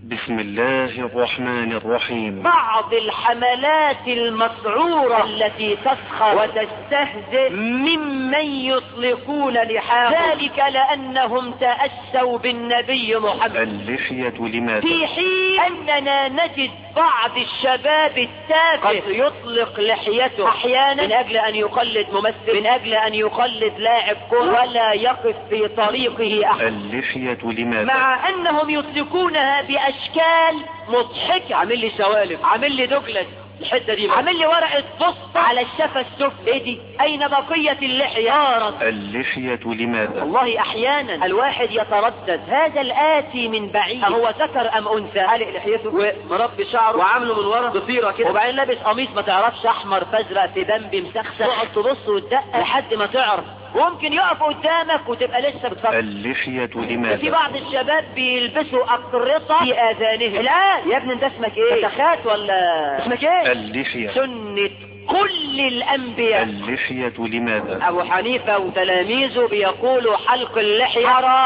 بسم الله الرحمن الرحيم بعض الحملات المسعورة التي تسخر وتستهزئ ممن يطلقون لحاهم ذلك لأنهم تأسوا بالنبي محمد اللحية لماذا في حين أننا نجد بعض الشباب التافه قد يطلق لحيته أحيانا من أجل أن يقلد ممثل من أجل أن يقلد لاعب كرة ولا يقف في طريقه أحد اللحية لماذا مع أنهم يطلقونها بأشكال مضحكة عامل لي سوالف عامل لي دوجلاس الحتة دي عامل لي ورقة بسط على الشفة السفلى ايه دي اين بقية اللحية طارت اللحية لماذا والله احيانا الواحد يتردد هذا الاتي من بعيد هو ذكر ام انثى حالق لحيته ومربي شعره وعامله من ورا ضفيره كده وبعدين لابس قميص ما تعرفش احمر فازرق في دم مسخسخ تقعد تبص وتدقق لحد ما تعرف وممكن يقف قدامك وتبقى لسه بتفكر اللحية في لماذا بعض الشباب بيلبسوا أقرطة في آذانهم الآن يا ابني انت اسمك ايه فتخات ولا اسمك ايه اللحية سنة كل الأنبياء اللحية لماذا أبو حنيفة وتلاميذه بيقولوا حلق اللحية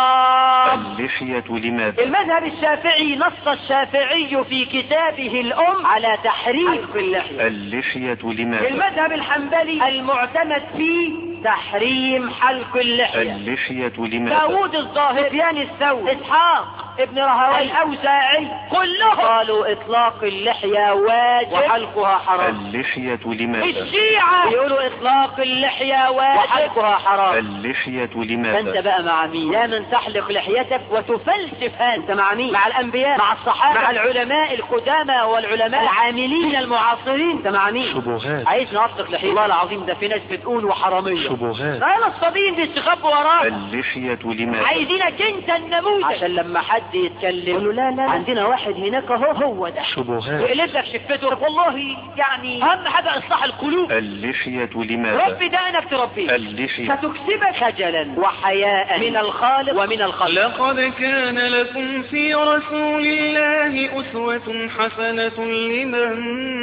حرام اللحية لماذا المذهب الشافعي نص الشافعي في كتابه الأم على تحريم حلق اللحية اللحية لماذا المذهب الحنبلي المعتمد فيه تحريم حلق اللحية اللحية لماذا داود الظاهر سفيان الثوري اسحاق ابن رهوي الاوزاعي كلهم قالوا اطلاق اللحية واجب وحلقها حرام اللحية لماذا الشيعة بيقولوا اطلاق اللحية واجب وحلقها حرام اللحية فانت لماذا بقى مع مين يا من تحلق لحيتك وتفلسف هذا انت مع مين مع الانبياء مع الصحابة مع العلماء القدامى والعلماء العاملين المعاصرين انت مع مين شبهات عايز نطلق لحية والله العظيم ده في ناس بتقول وحرامية شبهات انا الصبيين بيستخبوا وراك اللحية لماذا عايزينك انت النموذج عشان لما حد يتكلم يقول له لا لا عندنا واحد هناك اهو هو ده شبهات ويقلب لك شفته والله يعني اهم حاجه اصلاح القلوب اللحية لماذا ربي دقنك تربيه اللحية ستكسبك خجلا وحياء من الخالق ومن الخلق لقد كان لكم في رسول الله أسوة حسنة لمن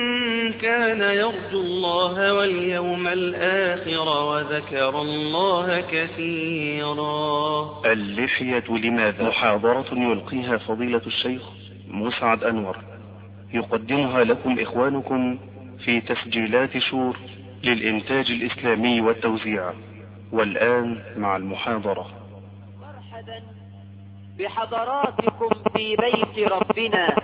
كان يرجو الله واليوم الآخر وذكر الله كثيرا اللحية لماذا محاضرة يلقيها فضيلة الشيخ مسعد أنور يقدمها لكم إخوانكم في تسجيلات شور للإنتاج الإسلامي والتوزيع والآن مع المحاضرة مرحبا بحضراتكم في بيت ربنا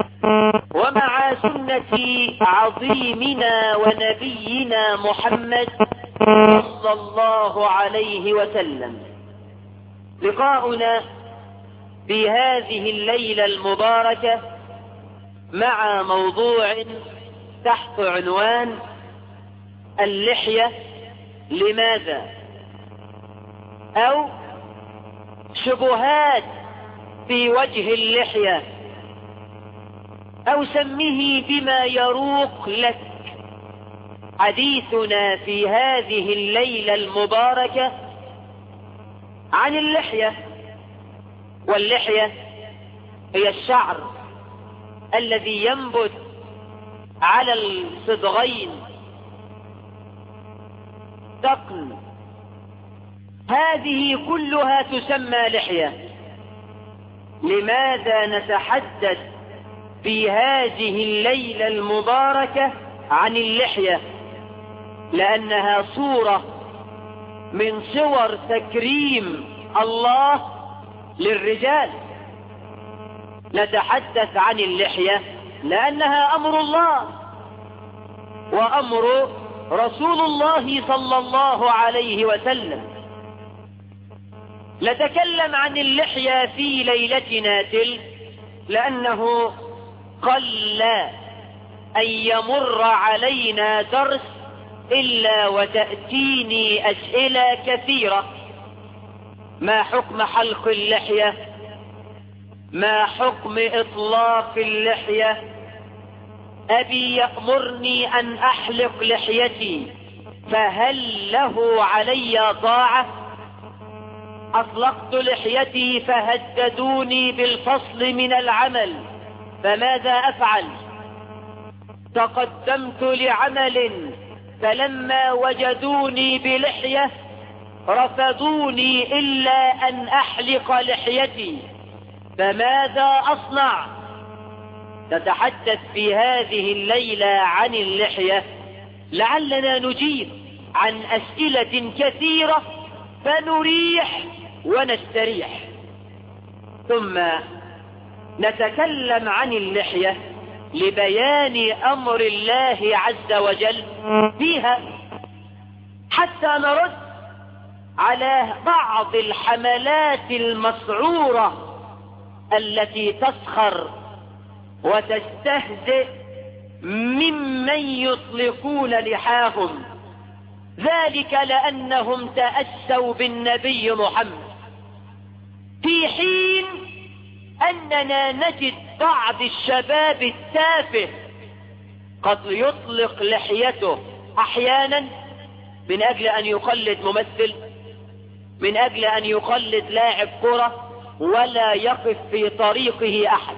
ومع سنة عظيمنا ونبينا محمد صلى الله عليه وسلم لقاؤنا في هذه الليلة المباركة مع موضوع تحت عنوان اللحية لماذا او شبهات في وجه اللحية او سميه بما يروق لك حديثنا في هذه الليلة المباركة عن اللحية واللحية هي الشعر الذي ينبت على الصدغين ثقل هذه كلها تسمى لحية لماذا نتحدث في هذه الليلة المباركة عن اللحية لأنها صورة من صور تكريم الله للرجال نتحدث عن اللحية لأنها أمر الله وأمر رسول الله صلى الله عليه وسلم نتكلم عن اللحية في ليلتنا تلك لأنه قل أن يمر علينا درس إلا وتأتيني أسئلة كثيرة ما حكم حلق اللحية ما حكم إطلاق اللحية أبي يأمرني أن أحلق لحيتي فهل له علي طاعة أطلقت لحيتي فهددوني بالفصل من العمل فماذا أفعل تقدمت لعمل فلما وجدوني بلحية رفضوني إلا أن أحلق لحيتي فماذا أصنع تتحدث في هذه الليلة عن اللحية لعلنا نجيب عن أسئلة كثيرة فنريح ونستريح ثم نتكلم عن اللحية لبيان أمر الله عز وجل فيها حتى نرد على بعض الحملات المسعورة التي تسخر وتستهزئ ممن يطلقون لحاهم ذلك لأنهم تأسوا بالنبي محمد في حين أننا نجد بعض الشباب التافه قد يطلق لحيته أحيانا من أجل أن يقلد ممثل من أجل أن يقلد لاعب كرة ولا يقف في طريقه أحد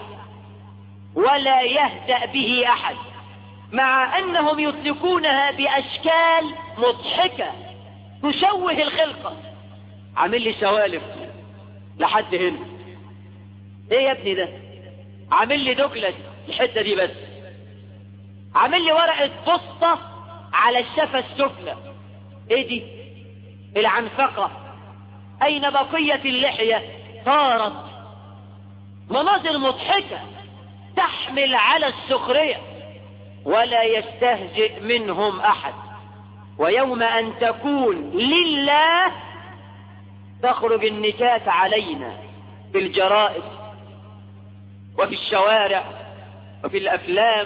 ولا يهدأ به أحد مع أنهم يطلقونها بأشكال مضحكة تشوه الخلقة عامل لي سوالف لحد هنا ايه يا ابني ده عامل لي دوكلس الحتة دي بس عامل لي ورقة بسطة على الشفة السفلى ايه دي العنفقة اين بقية اللحية طارت مناظر مضحكة تحمل على السخرية ولا يستهزئ منهم احد ويوم ان تكون لله تخرج النكات علينا في الجرائد وفي الشوارع وفي الافلام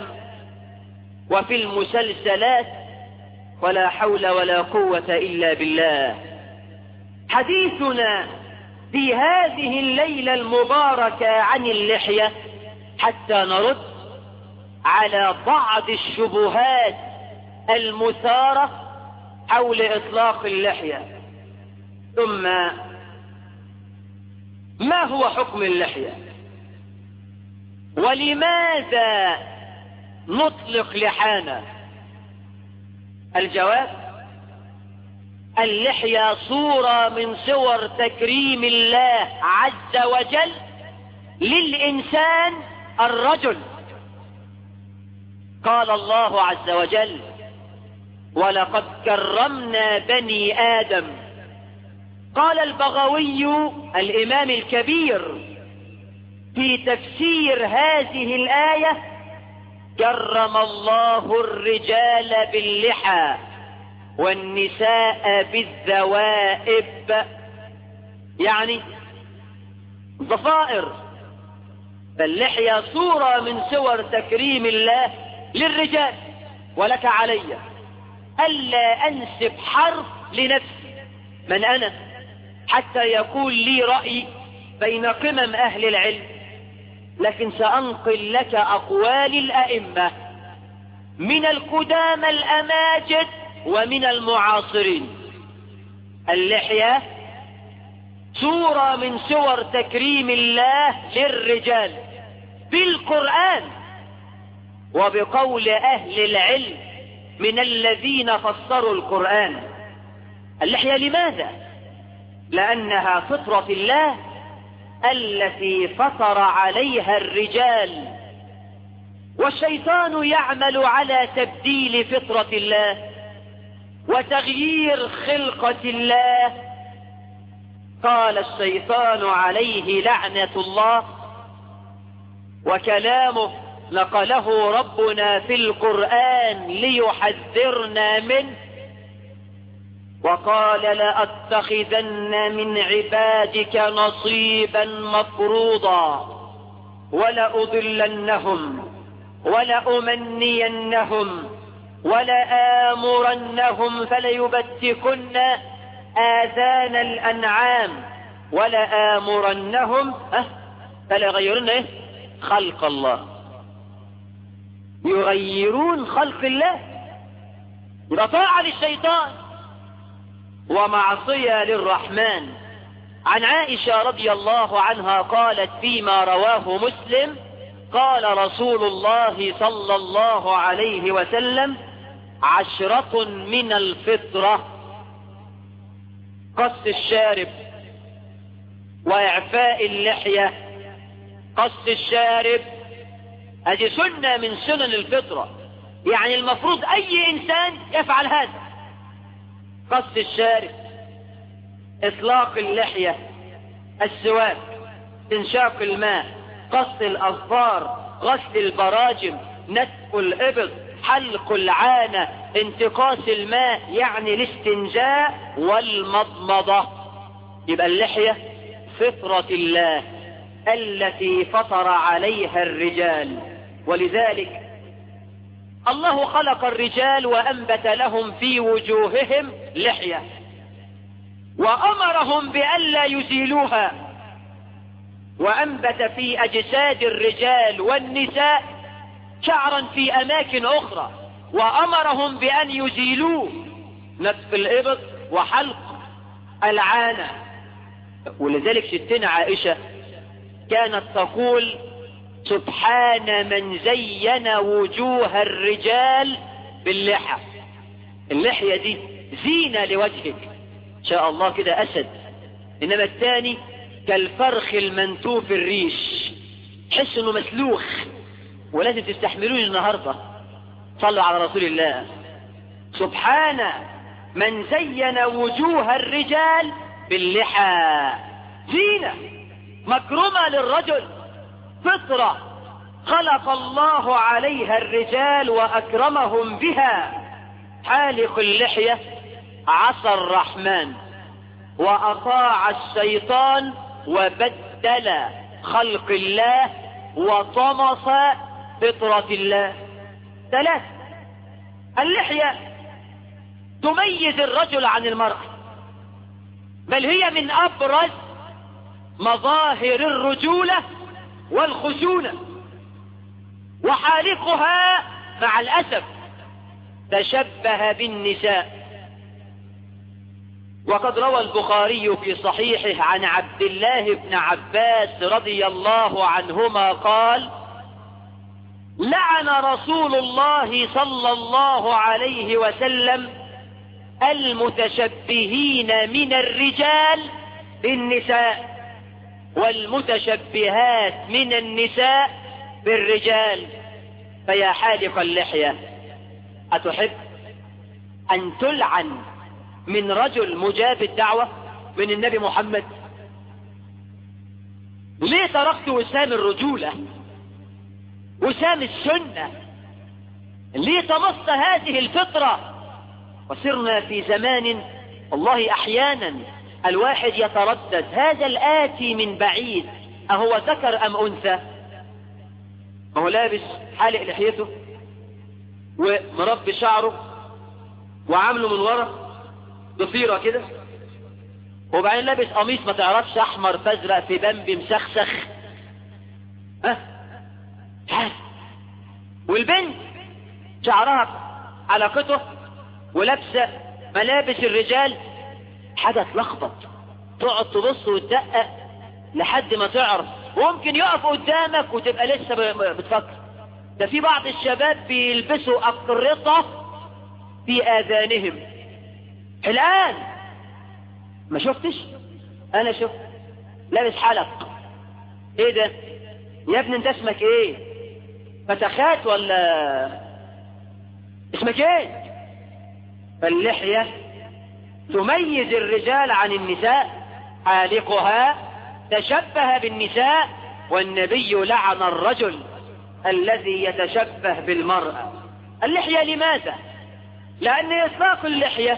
وفي المسلسلات ولا حول ولا قوة الا بالله حديثنا في هذه الليلة المباركة عن اللحية حتى نرد على بعض الشبهات المثارة حول اطلاق اللحية ثم ما هو حكم اللحية ولماذا نطلق لحانا الجواب اللحية صورة من صور تكريم الله عز وجل للإنسان الرجل قال الله عز وجل ولقد كرمنا بني آدم قال البغوي الإمام الكبير في تفسير هذه الآية كرم الله الرجال باللحى والنساء بالذوائب يعني ضفائر فاللحية صورة من صور تكريم الله للرجال ولك علي ألا أنسب حرف لنفسي من أنا حتى يكون لي رأي بين قمم أهل العلم لكن سأنقل لك أقوال الأئمة من القدامى الأماجد ومن المعاصرين اللحية صورة من صور تكريم الله للرجال بالقرآن وبقول أهل العلم من الذين فسروا القرآن اللحية لماذا لأنها فطرة الله التي فطر عليها الرجال والشيطان يعمل على تبديل فطرة الله وتغيير خلقة الله قال الشيطان عليه لعنة الله وكلامه نقله ربنا في القرآن ليحذرنا منه وقال لأتخذن من عبادك نصيبا مفروضا ولأضلنهم ولأمنينهم ولآمرنهم فليبتكن آذان الأنعام ولآمرنهم أه فليغيرن إيه؟ خلق الله يغيرون خلق الله يبقى طاعة للشيطان ومعصية للرحمن عن عائشة رضي الله عنها قالت فيما رواه مسلم قال رسول الله صلى الله عليه وسلم عشرة من الفطرة قص الشارب وإعفاء اللحية قص الشارب هذه سنة من سنن الفطرة يعني المفروض أي إنسان يفعل هذا قص الشارب إطلاق اللحية السواك انشاق الماء قص الأظفار غسل البراجم نتف الإبط حلق العانة انتقاص الماء يعني الاستنجاء والمضمضة يبقى اللحية فطرة الله التي فطر عليها الرجال ولذلك الله خلق الرجال وأنبت لهم في وجوههم لحية وأمرهم بألا يزيلوها وأنبت في أجساد الرجال والنساء شعرا في أماكن أخرى وأمرهم بأن يزيلوه نتف الإبط وحلق العانة ولذلك ستنا عائشة كانت تقول سبحان من زين وجوه الرجال باللحى اللحية دي زينة لوجهك إن شاء الله كده أسد إنما الثاني كالفرخ المنتوف الريش حس إنه مسلوخ ولازم تستحملوني النهاردة صلوا على رسول الله سبحان من زين وجوه الرجال باللحى زينة مكرمة للرجل فطرة خلق الله عليها الرجال وأكرمهم بها حالق اللحية عصى الرحمن وأطاع الشيطان وبدل خلق الله وطمس فطرة الله ثلاث اللحية تميز الرجل عن المرأة بل هي من أبرز مظاهر الرجولة والخشونة وحالقها مع الأسف تشبه بالنساء وقد روى البخاري في صحيحه عن عبد الله بن عباس رضي الله عنهما قال لعن رسول الله صلى الله عليه وسلم المتشبهين من الرجال بالنساء والمتشبهات من النساء بالرجال فيا حالق اللحية أتحب أن تلعن من رجل مجاب الدعوة من النبي محمد ليه تركت وسام الرجولة وسام السنة ليه طمست هذه الفطرة وصرنا في زمان والله أحيانا الواحد يتردد هذا الآتي من بعيد أهو ذكر أم أنثى هو لابس حالق لحيته ومربي شعره وعامله من ورا ضفيرة كده وبعدين لابس قميص ما تعرفش احمر فازرق في بمب مسخسخ ها ها والبنت شعرها علاقته ولابسه ملابس الرجال حاجه تلخبط تقعد تبص وتدقق لحد ما تعرف وممكن يقف قدامك وتبقى لسه بتفكر ده في بعض الشباب بيلبسوا أقرطة في آذانهم الآن ما شفتش أنا شفت لابس حلق إيه ده يا ابني أنت اسمك إيه فتخات ولا اسمك إيه فاللحية تميز الرجال عن النساء حالقها تشبه بالنساء والنبي لعن الرجل الذي يتشبه بالمرأة اللحية لماذا لأن إطلاق اللحية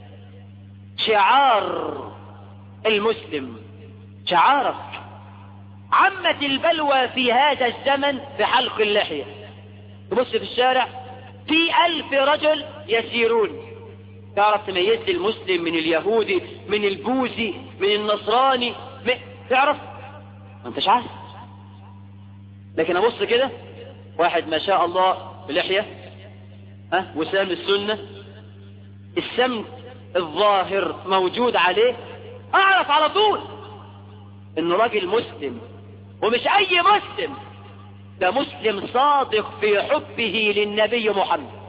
شعار المسلم شعارك عمت البلوى في هذا الزمن بحلق اللحية تبص في الشارع في ألف رجل يسيرون تعرف تميز المسلم من اليهودي من البوذي من النصراني من... تعرف ما انتش عارف لكن ابص كده واحد ما شاء الله بلحية ها وسام السنة السمت الظاهر موجود عليه اعرف على طول انه راجل مسلم ومش اي مسلم ده مسلم صادق في حبه للنبي محمد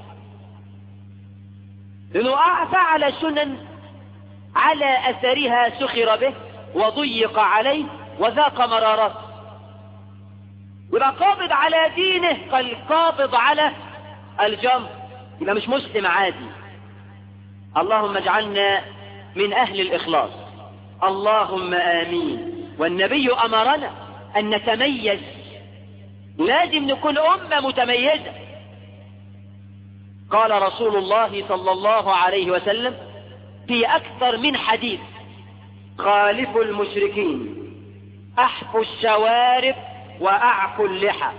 لانه فعل سنن على اثرها سخر به وضيق عليه وذاق مرارات يبقى قابض على دينه كالقابض على الجمر يبقى مش مسلم عادي اللهم اجعلنا من أهل الإخلاص اللهم آمين والنبي أمرنا أن نتميز لازم نكون أمة متميزة قال رسول الله صلى الله عليه وسلم في أكثر من حديث خالفوا المشركين أحفوا الشوارب وأعفوا اللحى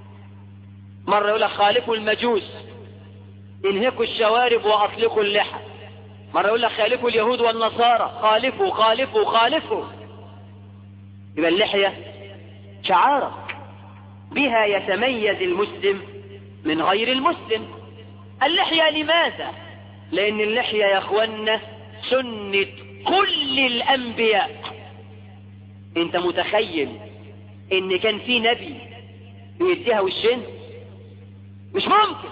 مرة يقول لك خالفوا المجوس انهكوا الشوارب وأطلقوا اللحى مرة يقول لك خالفوا اليهود والنصارى خالفوا خالفوا خالفوا يبقى اللحية شعارك بها يتميز المسلم من غير المسلم اللحية لماذا لأن اللحية يا أخوانا سنة كل الأنبياء انت متخيل ان كان في نبي بيديها وشين مش ممكن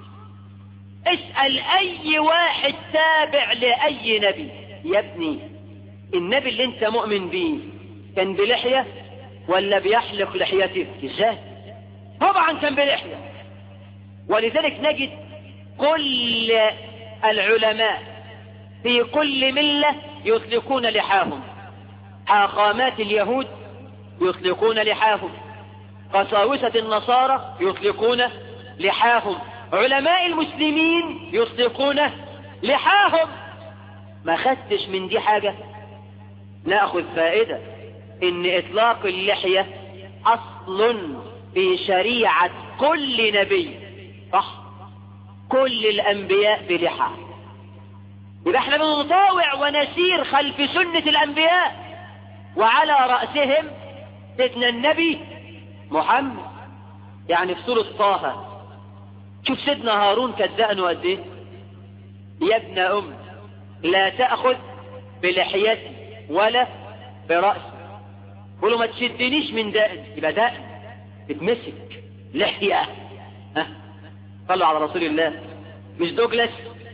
اسأل اي واحد تابع لأي نبي يا ابني النبي اللي انت مؤمن بيه كان بلحية ولا بيحلق لحيته ازاي طبعا كان بلحية ولذلك نجد كل العلماء في كل ملة يطلقون لحاهم حاقامات اليهود يطلقون لحاهم قساوسة النصارى يطلقون لحاهم علماء المسلمين يطلقون لحاهم ما خدتش من دي حاجة نأخذ فائدة ان اطلاق اللحية اصل في شريعة كل نبي صح كل الانبياء بلحى يبقى احنا بنطاوع ونسير خلف سنة الانبياء وعلى رأسهم سيدنا النبي محمد يعني في سورة طه شوف سيدنا هارون كان دقنه قد ايه يا ابن ام لا تأخذ بلحيتي ولا برأسي قولوا ما تشدنيش من دقن يبقى دقن تتمسك لحية ها صلوا على رسول الله مش دوجلاس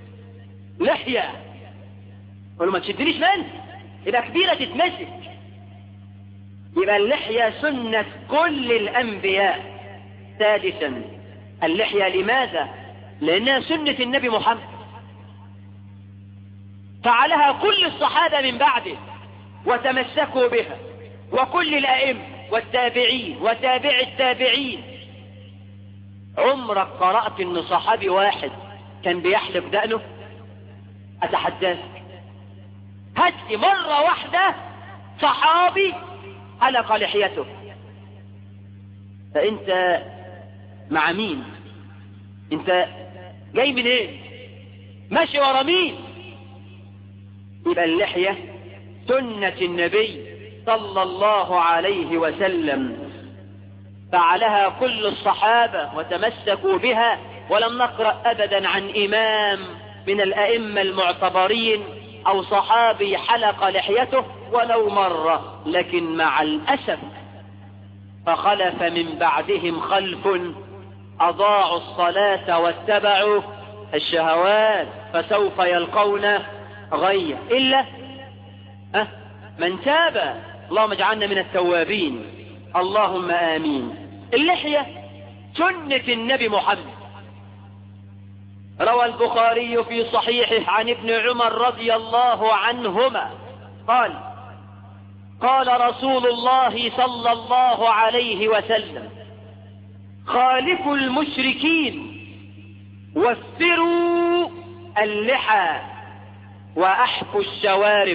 لحية قولوا ما تشدنيش من يبقى كبيرة تتمسك يبقى اللحية سنة كل الأنبياء سادسا اللحية لماذا لأنها سنة النبي محمد فعلها كل الصحابة من بعده وتمسكوا بها وكل الأئمة والتابعين وتابع التابعين عمرك قرأت ان صحابي واحد كان بيحلف دقنه اتحداك هات لي مرة واحدة صحابي حلق لحيته فانت مع مين انت جاي من ايه ماشي ورا مين يبقى اللحية سنة النبي صلى الله عليه وسلم فعلها كل الصحابة وتمسكوا بها ولم نقرأ أبدا عن إمام من الأئمة المعتبرين أو صحابي حلق لحيته ولو مرة لكن مع الأسف فخلف من بعدهم خلف أضاعوا الصلاة واتبعوا الشهوات فسوف يلقون غيا إلا أه من تاب اللهم اجعلنا من التوابين اللهم آمين اللحية سنة النبي محمد روى البخاري في صحيحه عن ابن عمر رضي الله عنهما قال قال رسول الله صلى الله عليه وسلم خالفوا المشركين وفروا اللحى وأحفوا الشوارب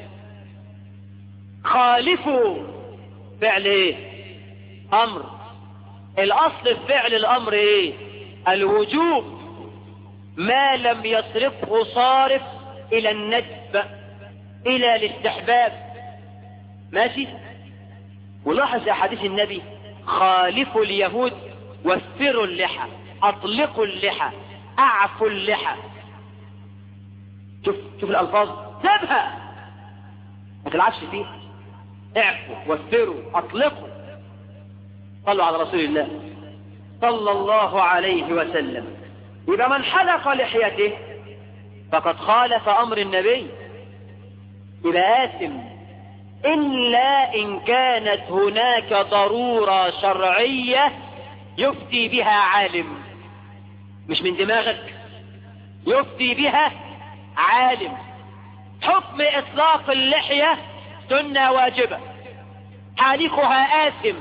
خالفوا فعل ايه امر الاصل في فعل الامر ايه الوجوب ما لم يصرفه صارف الى الندب الى الاستحباب ماشي ولاحظ احاديث النبي خالفوا اليهود وفروا اللحى اطلقوا اللحى اعفوا اللحى شوف شوف الالفاظ سيبها ما تلعبش فيها اعفوا وفروا اطلقوا صلوا على رسول الله صلى الله عليه وسلم يبقى من حلق لحيته فقد خالف امر النبي يبقى آثم إلا إن كانت هناك ضرورة شرعية يفتي بها عالم مش من دماغك يفتي بها عالم حكم إطلاق اللحية سنة واجبة حالقها آثم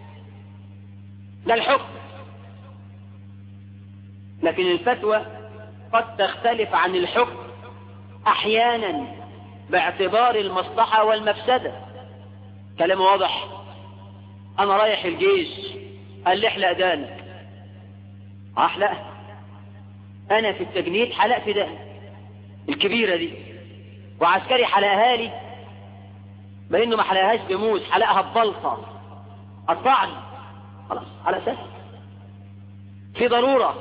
ده الحكم لكن الفتوى قد تختلف عن الحكم أحيانا باعتبار المصلحة والمفسدة كلام واضح أنا رايح الجيش قال لي احلق دانك أحلق أنا في التجنيد حلقت ده الكبيرة دي وعسكري حلقها لي بأنه ما حلقهاش بموس حلقها ببلطة قطعني خلاص على أساس في ضرورة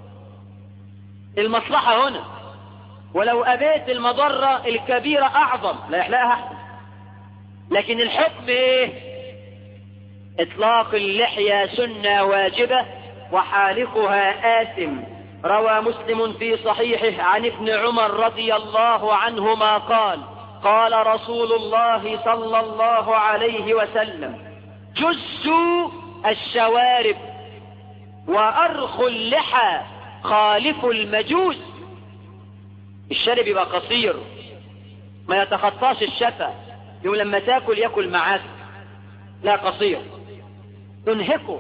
المصلحة هنا ولو أبيت المضرة الكبيرة أعظم لا يحلقها أحسن لكن الحكم إيه إطلاق اللحية سنة واجبة وحالقها آثم روى مسلم في صحيحه عن ابن عمر رضي الله عنهما قال قال رسول الله صلى الله عليه وسلم جزوا الشوارب وأرخوا اللحى خالفوا المجوس الشارب يبقى قصير ما يتخطاش الشفا يوم لما تاكل ياكل معاك لا قصير تنهكه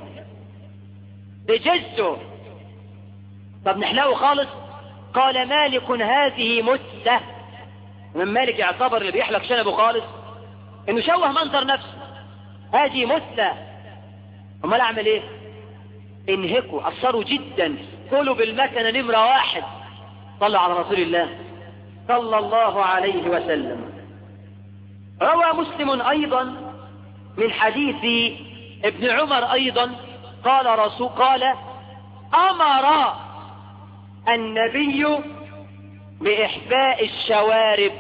تجزه طب نحلقه خالص قال مالك هذه متة من مالك يعتبر اللي بيحلق شنبه خالص انه شوه منظر نفسه هذه متة امال اعمل ايه انهكوا اثروا جدا كلوا بالمكنة نمرة واحد صلى على رسول الله صلى الله عليه وسلم روى مسلم ايضا من حديث ابن عمر ايضا قال رسول قال امر النبي بإحفاء الشوارب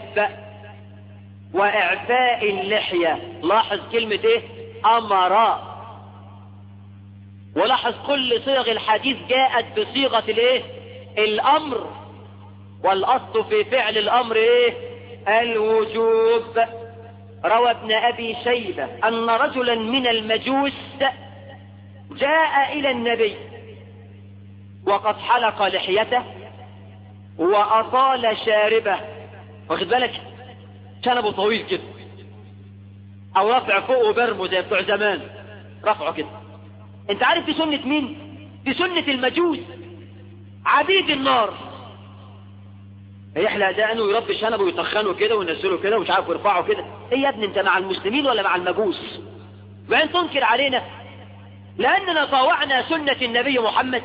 وإعفاء اللحية لاحظ كلمة ايه أمر ولاحظ كل صيغ الحديث جاءت بصيغة الايه الأمر والأصل في فعل الأمر ايه الوجوب روى ابن أبي شيبة أن رجلا من المجوس جاء إلى النبي وقد حلق لحيته وأطال شاربه واخد بالك شنبه طويل كده او رفع فوقه برمه زي بتوع زمان رفعه كده انت عارف دي سنة مين دي سنة المجوس عبيد النار يحلق دقنه ويربي شنبه ويطخنه كده وينزله كده ومش عارف يرفعه كده ايه يا ابني انت مع المسلمين ولا مع المجوس وان تنكر علينا لاننا طاوعنا سنة النبي محمد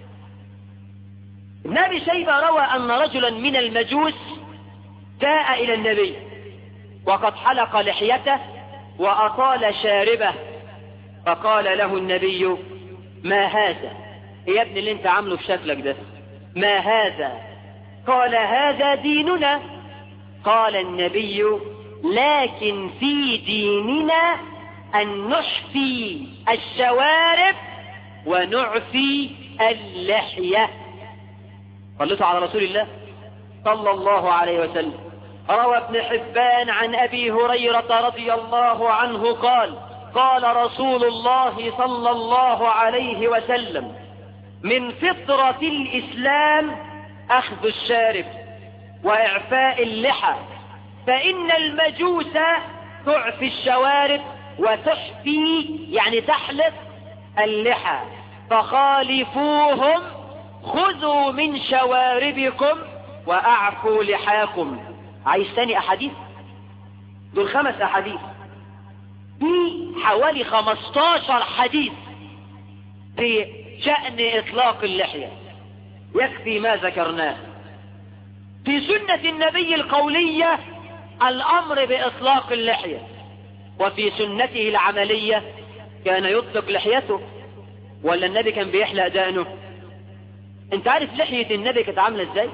ابن ابي شيبة روى ان رجلا من المجوس جاء الى النبي وقد حلق لحيته واطال شاربه فقال له النبي ما هذا يا ابني اللي انت عامله في شكلك ده ما هذا قال هذا ديننا قال النبي لكن في ديننا أن نحفي الشوارب ونعفي اللحية صليتوا على رسول الله صلى الله عليه وسلم روى ابن حبان عن أبي هريرة رضي الله عنه قال قال رسول الله صلى الله عليه وسلم من فطرة الإسلام أخذ الشارب وإعفاء اللحى فإن المجوس تعفي الشوارب وتحفي يعني تحلق اللحى فخالفوهم خذوا من شواربكم وأعفوا لحاكم عايز ثاني أحاديث دول خمس أحاديث في حوالي 15 حديث في شأن إطلاق اللحية يكفي ما ذكرناه في سنة النبي القولية الأمر بإطلاق اللحية وفي سنته العملية كان يطلق لحيته ولا النبي كان بيحلق دقنه انت عارف لحية النبي كانت عاملة ازاي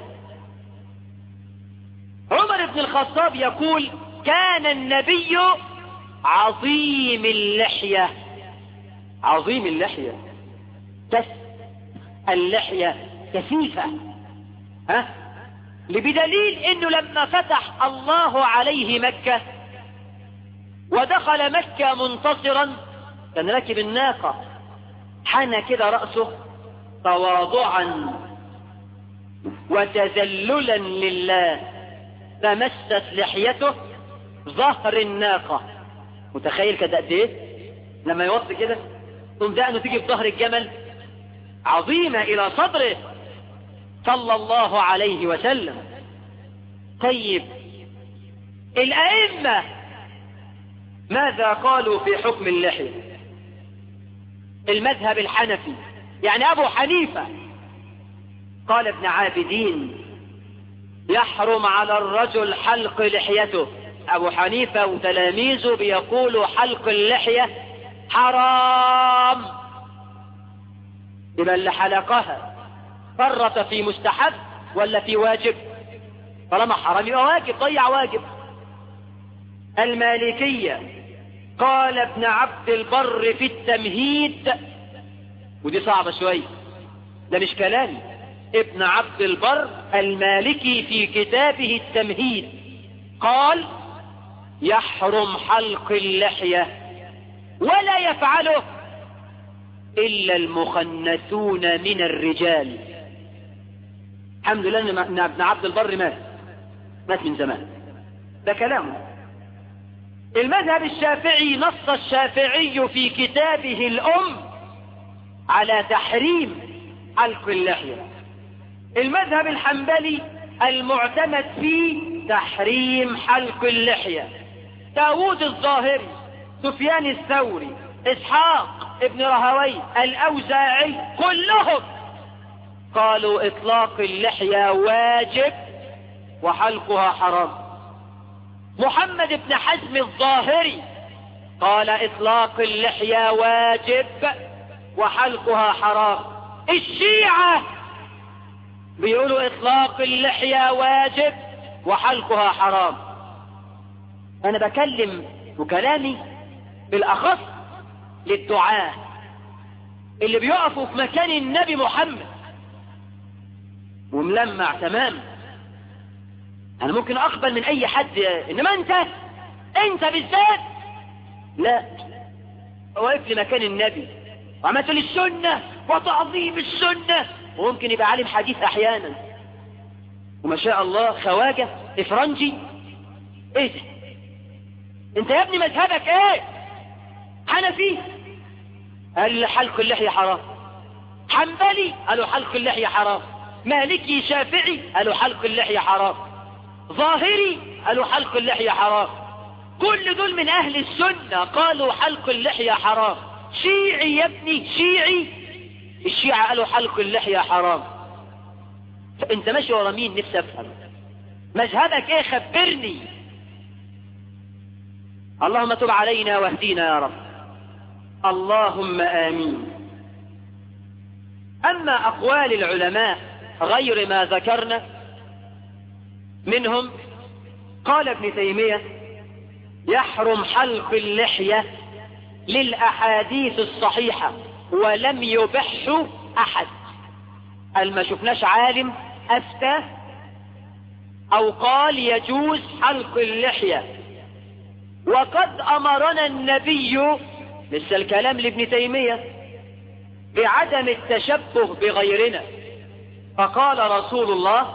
عمر بن الخطاب يقول كان النبي عظيم اللحية عظيم اللحية بس اللحية كثيفة ها لبدليل انه لما فتح الله عليه مكة ودخل مكة منتصرا كان راكب الناقة حنى كده رأسه تواضعا وتذللا لله فمست لحيته ظهر الناقة متخيل كده قد ايه لما يوطي كده ثم دقنه تيجي في ظهر الجمل عظيمة الى صدره صلى الله عليه وسلم طيب الأئمة ماذا قالوا في حكم اللحية المذهب الحنفي يعني أبو حنيفة قال ابن عابدين يحرم على الرجل حلق لحيته أبو حنيفة وتلاميذه بيقولوا حلق اللحية حرام يبقى اللي حلقها فرط في مستحب ولا في واجب طالما حرام يبقى واجب ضيع واجب المالكية قال ابن عبد البر في التمهيد ودي صعبة شوية ده مش كلامي ابن عبد البر المالكي في كتابه التمهيد قال يحرم حلق اللحية ولا يفعله إلا المخنثون من الرجال الحمد لله ان ابن عبد البر مات مات من زمان ده كلامه المذهب الشافعي نص الشافعي في كتابه الأم على تحريم حلق اللحية المذهب الحنبلي المعتمد فيه تحريم حلق اللحية داود الظاهري سفيان الثوري إسحاق ابن رهوي الأوزاعي كلهم قالوا إطلاق اللحية واجب وحلقها حرام محمد بن حزم الظاهري قال إطلاق اللحية واجب وحلقها حرام الشيعة بيقولوا إطلاق اللحية واجب وحلقها حرام أنا بكلم وكلامي بالأخص للدعاة اللي بيقفوا في مكان النبي محمد وملمع تمام انا ممكن اقبل من اي حد انما انت انت بالذات لا واقف لي مكان النبي وعملت لي السنة وتعظيم السنة وممكن يبقى عالم حديث احيانا وما شاء الله خواجة افرنجي ايه ده انت يا ابني مذهبك ايه حنفي قال حلق اللحية حرام حنبلي قالوا حلق اللحية حرام مالكي شافعي قالوا حلق اللحية حرام ظاهري قالوا حلق اللحية حرام كل دول من اهل السنة قالوا حلق اللحية حرام شيعي يا ابني شيعي الشيعة قالوا حلق اللحية حرام فانت ماشي ورا مين نفسي افهم مذهبك ايه خبرني اللهم تب علينا واهدينا يا رب اللهم آمين أما أقوال العلماء غير ما ذكرنا منهم قال ابن تيمية يحرم حلق اللحية للأحاديث الصحيحة ولم يبحه أحد قال ما شفناش عالم أفتى أو قال يجوز حلق اللحية وقد أمرنا النبي لسه الكلام لابن تيمية بعدم التشبه بغيرنا فقال رسول الله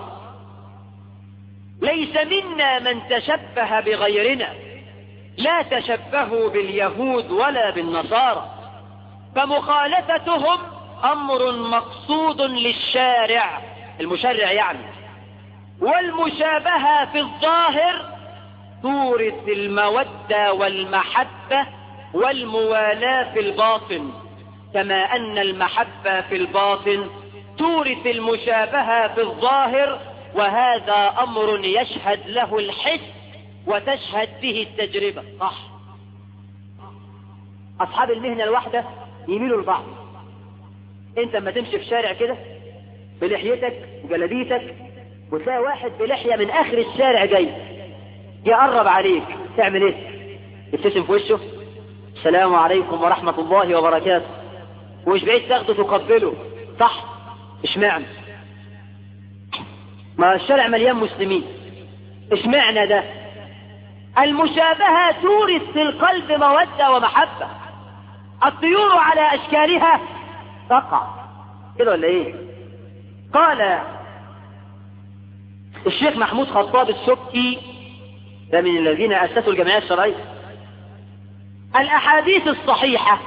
ليس منا من تشبه بغيرنا لا تشبهوا باليهود ولا بالنصارى فمخالفتهم أمر مقصود للشارع المشرع يعني والمشابهة في الظاهر تورث المودة والمحبة والموالاة في الباطن كما أن المحبة في الباطن تورث المشابهة في الظاهر وهذا أمر يشهد له الحس وتشهد به التجربة صح أصحاب المهنة الواحدة يميلوا لبعض انت لما تمشي في شارع كده بلحيتك وجلبيتك وتلاقي واحد بلحية من آخر الشارع جاي يقرب عليك تعمل ايه تبتسم في وشه السلام عليكم ورحمة الله وبركاته ومش بعيد تاخده تقبله صح اشمعنى ما الشارع مليان مسلمين اشمعنى ده المشابهة تورث في القلب مودة ومحبة الطيور على أشكالها تقع كده ولا ايه قال الشيخ محمود خطاب السبكي ده من الذين أسسوا الجمعية الشرعية الأحاديث الصحيحة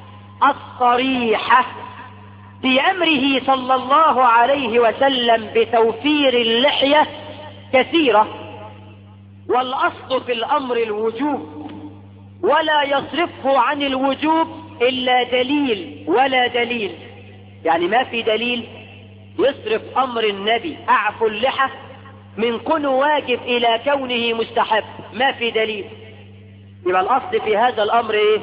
الصريحة في أمره صلى الله عليه وسلم بتوفير اللحية كثيرة والأصل في الأمر الوجوب ولا يصرفه عن الوجوب إلا دليل ولا دليل يعني ما في دليل يصرف أمر النبي أعفو اللحى من كونه واجب إلى كونه مستحب ما في دليل يبقى الأصل في هذا الأمر إيه؟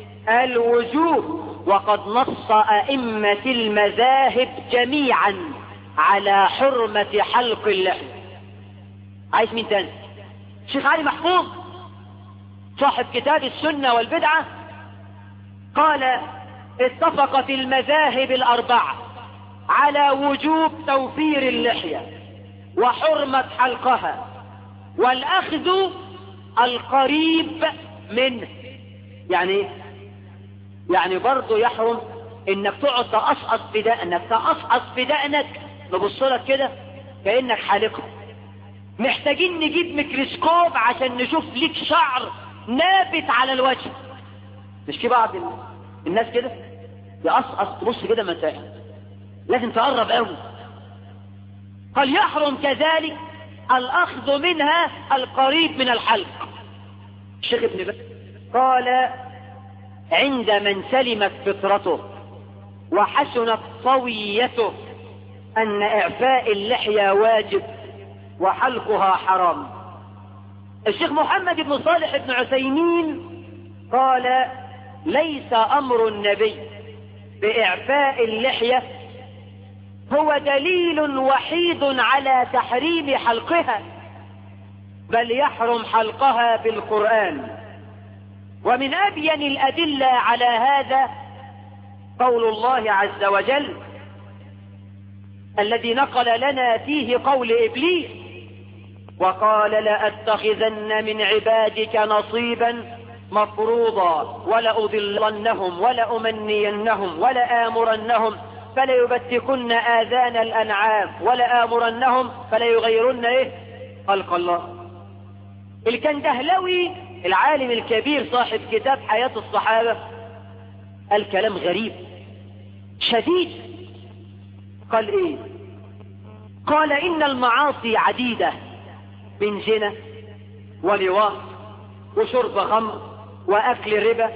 الوجوب وقد نص أئمة المذاهب جميعا على حرمة حلق اللحم عايز مين تاني شيخ علي محفوظ صاحب كتاب السنة والبدعة قال اتفقت المذاهب الأربعة على وجوب توفير اللحية وحرمة حلقها والأخذ القريب منه يعني ايه؟ يعني برضه يحرم انك تقعد تقصقص في دقنك تقصقص في دقنك نبص لك كده كانك حالقها محتاجين نجيب ميكروسكوب عشان نشوف ليك شعر نابت على الوجه مش في بعض الناس كده يقصقص تبص كده مسائل لازم تقرب قوي قال يحرم كذلك الاخذ منها القريب من الحلق الشيخ ابن باز قال عند من سلمت فطرته وحسنت طويته ان اعفاء اللحية واجب وحلقها حرام الشيخ محمد بن صالح بن عثيمين قال ليس امر النبي باعفاء اللحية هو دليل وحيد على تحريم حلقها بل يحرم حلقها بالقرآن ومن أبين الأدلة على هذا قول الله عز وجل الذي نقل لنا فيه قول إبليس وقال لأتخذن من عبادك نصيبا مفروضا ولأضلنهم ولأمنينهم ولآمرنهم فليبتكن آذان الأنعام ولآمرنهم فليغيرن إيه خلق الله الكندهلوي العالم الكبير صاحب كتاب حياة الصحابة الكلام غريب شديد قال ايه قال ان المعاصي عديدة من زنا ولواط وشرب خمر واكل ربا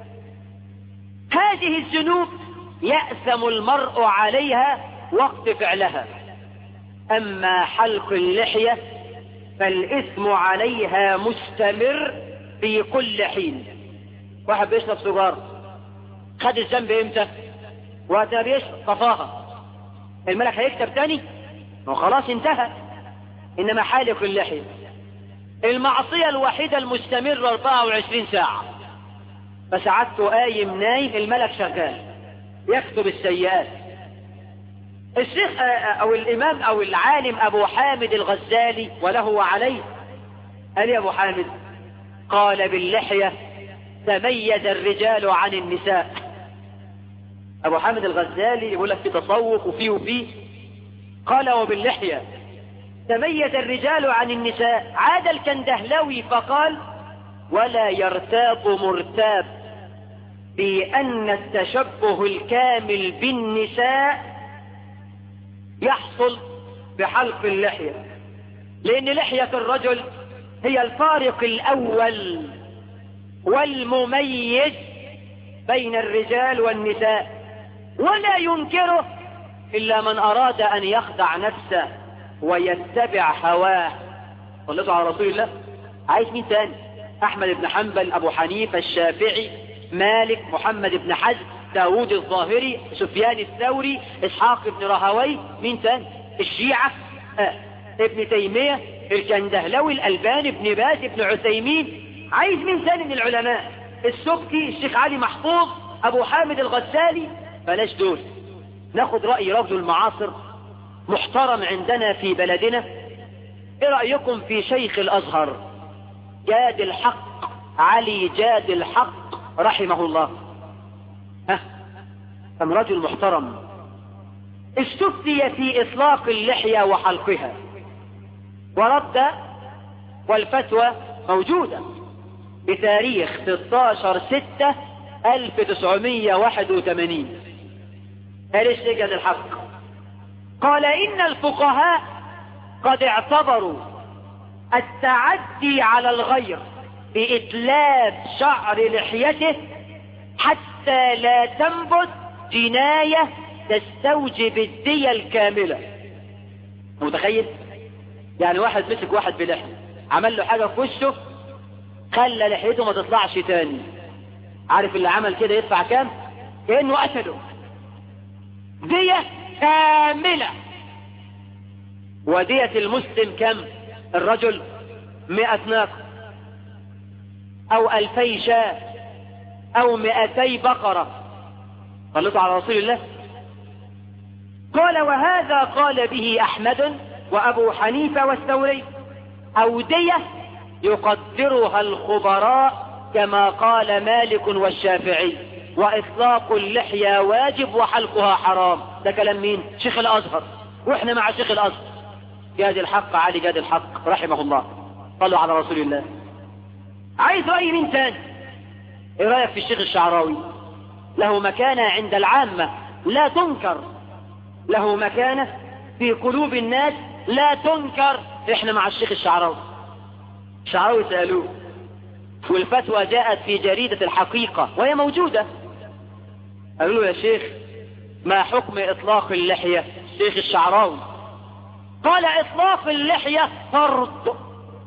هذه الذنوب يأثم المرء عليها وقت فعلها اما حلق اللحية فالاثم عليها مستمر في كل حين واحد بيشرب سيجاره خد الذنب امتى وقت ما بيشرب طفاها الملك هيكتب تاني وخلاص انتهى انما حالق اللحية المعصية الوحيدة المستمرة 24 ساعة فسعادته قايم نايم الملك شغال يكتب السيئات الشيخ او الامام او العالم ابو حامد الغزالي وله وعليه قال يا ابو حامد قال باللحية تميز الرجال عن النساء ابو حامد الغزالي يقول لك في تصوف وفيه وفيه قال وباللحية تميز الرجال عن النساء عاد الكندهلوي فقال ولا يرتاب مرتاب بأن التشبه الكامل بالنساء يحصل بحلق اللحية لأن لحية الرجل هي الفارق الأول والمميز بين الرجال والنساء ولا ينكره إلا من أراد أن يخدع نفسه ويتبع هواه صلوا على رسول الله عايز مين تاني أحمد بن حنبل أبو حنيفة الشافعي مالك محمد بن حزم داود الظاهري سفيان الثوري إسحاق بن رهوي مين تاني الشيعة آه. ابن تيمية الكندهلوي الألباني ابن باز ابن عثيمين عايز مين تاني من العلماء السبكي الشيخ علي محفوظ أبو حامد الغزالي بلاش دول ناخد رأي رجل المعاصر محترم عندنا في بلدنا ايه رأيكم في شيخ الأزهر جاد الحق علي جاد الحق رحمه الله ها كان رجل محترم استفتي في إطلاق اللحية وحلقها ورد والفتوى موجودة بتاريخ 16 6 1981 قال ايش جاد الحق قال إن الفقهاء قد اعتبروا التعدي على الغير بإتلاف شعر لحيته حتى لا تنبت جناية تستوجب الدية الكاملة متخيل يعني واحد مسك واحد بلحية عمل له حاجة في وشه خلى لحيته ما تطلعش تاني عارف اللي عمل كده يدفع كام كأنه قتله دية كاملة ودية المسلم كم الرجل مئة ناقة او الفي شاة او مئتي بقرة صلتوا على رسول الله قال وهذا قال به احمد وابو حنيفة والثوري اودية يقدرها الخبراء كما قال مالك والشافعي واطلاق اللحية واجب وحلقها حرام ده كلام مين شيخ الازهر واحنا مع شيخ الازهر جاد الحق علي جاد الحق رحمه الله صلوا على رسول الله عايز رأي مين تاني ايه رأيك في الشيخ الشعراوي له مكانة عند العامة لا تنكر له مكانة في قلوب الناس لا تنكر احنا مع الشيخ الشعراوي الشعراوي سألوه والفتوى جاءت في جريدة الحقيقة وهي موجودة قالوا له يا شيخ ما حكم اطلاق اللحية الشيخ الشعراوي قال اطلاق اللحية فرض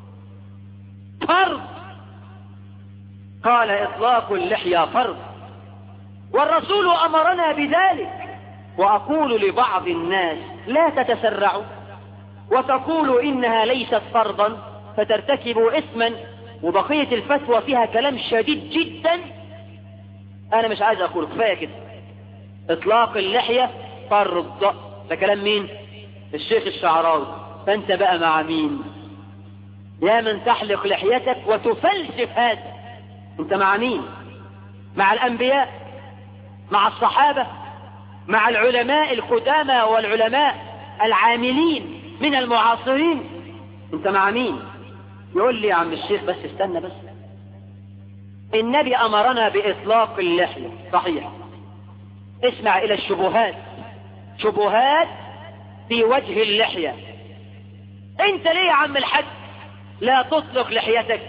فرض قال اطلاق اللحية فرض والرسول امرنا بذلك واقول لبعض الناس لا تتسرعوا وتقولوا انها ليست فرضا فترتكبوا اثما وبقية الفتوى فيها كلام شديد جدا انا مش عايز اقول كفاية كده اطلاق اللحية فرض ده كلام مين الشيخ الشعراوي فانت بقى مع مين يا من تحلق لحيتك وتفلسف هذا انت مع مين مع الانبياء مع الصحابة مع العلماء القدامى والعلماء العاملين من المعاصرين انت مع مين يقول لي يا عم الشيخ بس استنى بس النبي امرنا باطلاق اللحية صحيح اسمع الى الشبهات شبهات في وجه اللحية انت ليه يا عم الحج لا تطلق لحيتك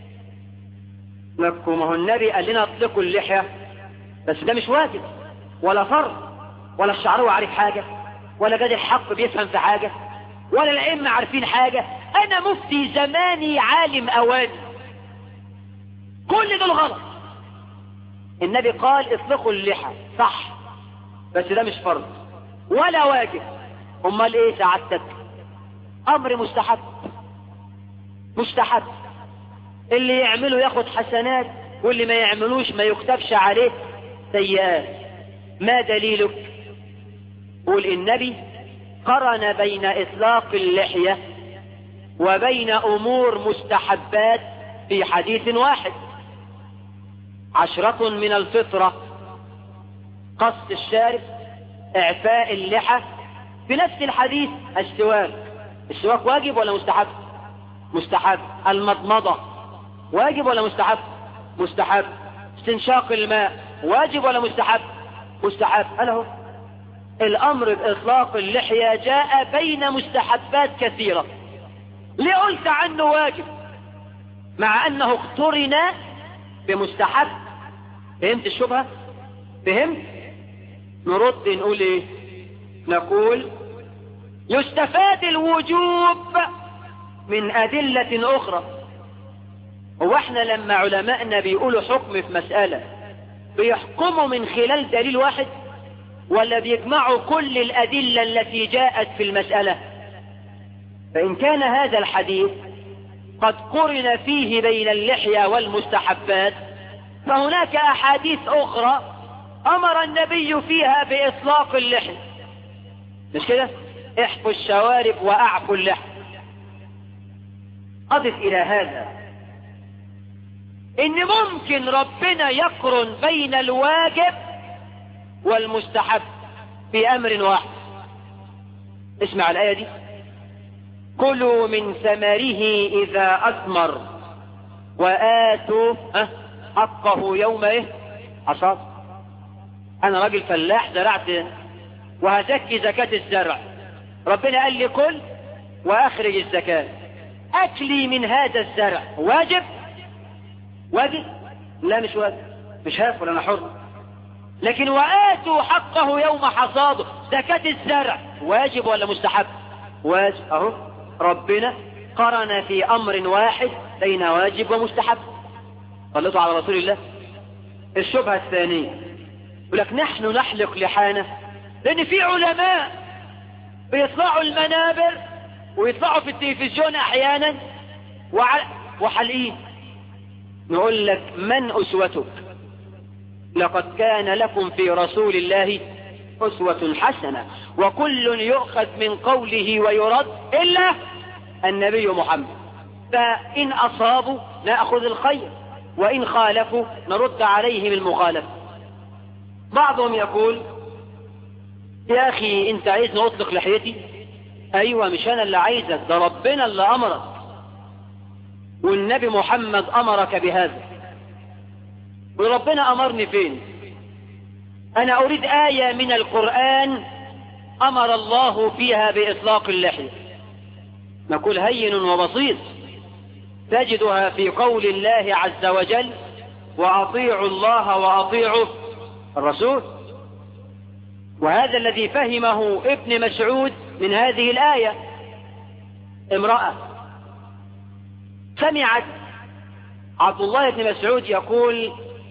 لكم هو النبي قال لنا اطلقوا اللحية بس ده مش واجب ولا فرض ولا الشعراوي عارف حاجة ولا جاد الحق بيفهم في حاجة ولا الأئمة عارفين حاجة أنا مفتي زماني عالم أواني كل دول غلط النبي قال اطلقوا اللحى صح بس ده مش فرض ولا واجب امال ايه سعادتك امر مستحب مستحب اللي يعمله ياخد حسنات واللي ما يعملوش ما يكتبش عليه سيئات ما دليلك قول النبي قرن بين اطلاق اللحية وبين امور مستحبات في حديث واحد عشرة من الفطرة قص الشارب اعفاء اللحى في نفس الحديث السواك السواك واجب ولا مستحب مستحب المضمضة واجب ولا مستحب مستحب استنشاق الماء واجب ولا مستحب مستحب أنا هو الأمر بإطلاق اللحية جاء بين مستحبات كثيرة ليه قلت عنه واجب مع أنه اقترن بمستحب فهمت الشبهة فهمت نرد نقول ايه نقول يستفاد الوجوب من أدلة أخرى هو احنا لما علماءنا بيقولوا حكم في مسألة بيحكموا من خلال دليل واحد ولا بيجمعوا كل الأدلة التي جاءت في المسألة فإن كان هذا الحديث قد قرن فيه بين اللحية والمستحبات فهناك أحاديث أخرى أمر النبي فيها بإطلاق اللحية مش كده احفوا الشوارب وأعفوا اللحية أضف إلى هذا ان ممكن ربنا يقرن بين الواجب والمستحب في امر واحد اسمع الايه دي كلوا من ثمره اذا اثمر واتوا أه حقه يوم ايه حصاد انا راجل فلاح زرعت وهزكي زكاة الزرع ربنا قال لي كل واخرج الزكاة اكلي من هذا الزرع واجب واجب لا مش واجب مش هاكل انا حر لكن واتوا حقه يوم حصاده زكاة الزرع واجب ولا مستحب واجب اهو ربنا قرن في امر واحد بين واجب ومستحب صليتوا على رسول الله الشبهة الثانية يقول لك نحن نحلق لحانا لان في علماء بيطلعوا المنابر ويطلعوا في التلفزيون احيانا وع... وحلقين نقول لك من اسوتك لقد كان لكم في رسول الله اسوة حسنة وكل يؤخذ من قوله ويرد الا النبي محمد فان اصابوا ناخذ الخير وان خالفوا نرد عليهم المخالفة بعضهم يقول يا اخي انت عايزني اطلق لحيتي ايوه مش انا اللي عايزك ده ربنا اللي امرك والنبي محمد امرك بهذا وربنا امرني فين انا اريد ايه من القران امر الله فيها باطلاق اللحيه نقول هين وبسيط تجدها في قول الله عز وجل واطيعوا الله واطيعوا الرسول وهذا الذي فهمه ابن مسعود من هذه الآية امرأة سمعت عبد الله بن مسعود يقول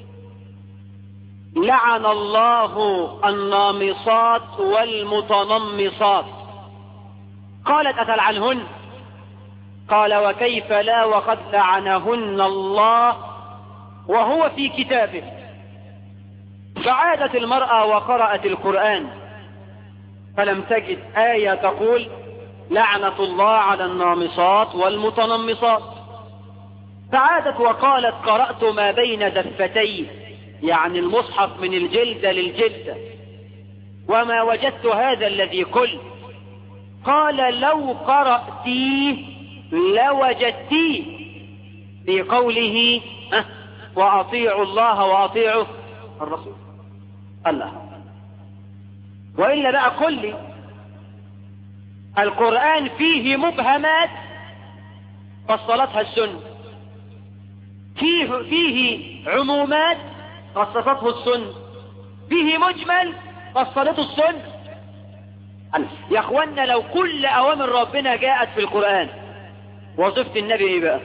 لعن الله النامصات والمتنمصات قالت أتلعنهن قال وكيف لا وقد لعنهن الله وهو في كتابه فعادت المرأة وقرأت القرآن فلم تجد آية تقول لعنة الله على النامصات والمتنمصات فعادت وقالت قرأت ما بين دفتي يعني المصحف من الجلدة للجلدة وما وجدت هذا الذي قل قال لو قرأتيه لوجدتيه في قوله أه وأطيعوا الله وأطيعوا الرسول الله وإلا بقى قل لي القرآن فيه مبهمات فصلتها السنة فيه, فيه عمومات خصصته السنة فيه مجمل فصلته السنة يا اخوانا لو كل اوامر ربنا جاءت في القرآن وظيفة النبي ايه بقى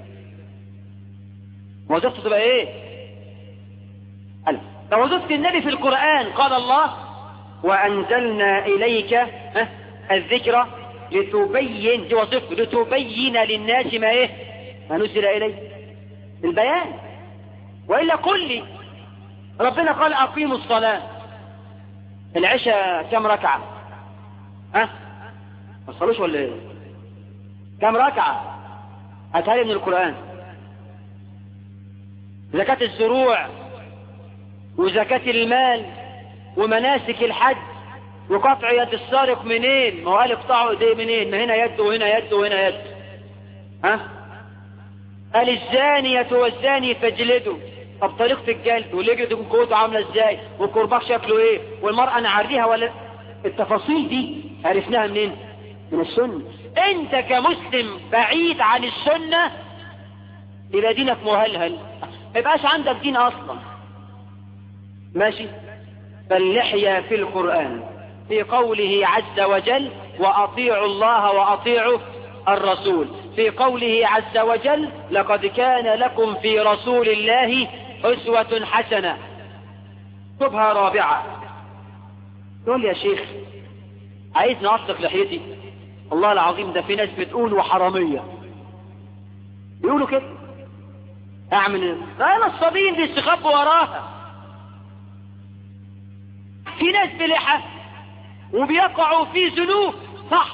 وظيفته تبقى ايه ألف وظيفة النبي في القرآن قال الله وأنزلنا إليك الذكرى لتبين دي وظيفته لتبين للناس ما ايه ما نزل إليه البيان وإلا قل لي ربنا قال أقيموا الصلاة العشاء كم ركعة ها ما تصلوش ولا ايه كم ركعة هاتها من القرآن زكاة الزروع وزكاة المال ومناسك الحج وقطع يد السارق منين ما هو قال اقطعوا ايديه منين ما هنا يد وهنا يد وهنا يد ها قال الزانية والزاني فاجلدوا طب طريقة الجلد واليجلد يكون قوته عاملة ازاي والكرباج شكله ايه والمرأة نعريها ولا التفاصيل دي عرفناها منين من السنة انت كمسلم بعيد عن السنة يبقى دينك مهلهل ما يبقاش عندك دين اصلا ماشي فاللحية في القرآن في قوله عز وجل وأطيعوا الله وأطيعوا الرسول في قوله عز وجل لقد كان لكم في رسول الله أسوة حسنة شبهة رابعة تقول يا شيخ عايزني أطلق لحيتي الله العظيم ده في ناس بتقول وحرامية بيقولوا كده اعمل لا نصابين بيستخبوا وراها في ناس بلحى وبيقعوا في ذنوب صح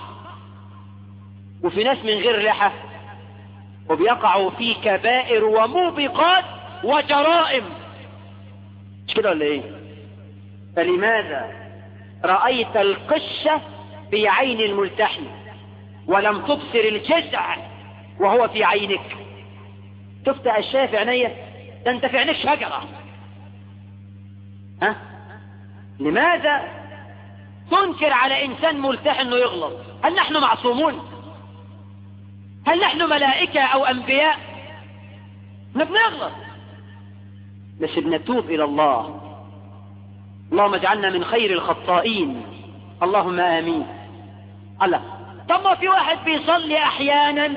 وفي ناس من غير لحى وبيقعوا في كبائر وموبقات وجرائم مش كده ولا ايه فلماذا رأيت القشة في عين الملتحي ولم تبصر الجزع وهو في عينك شفت اشياء في عينيا ده انت في عينك شجرة ها لماذا تنكر على انسان ملتحي انه يغلط هل نحن معصومون هل نحن ملائكة او انبياء بنغلط بس بنتوب الى الله اللهم اجعلنا من خير الخطائين اللهم امين الله طب ما في واحد بيصلي احيانا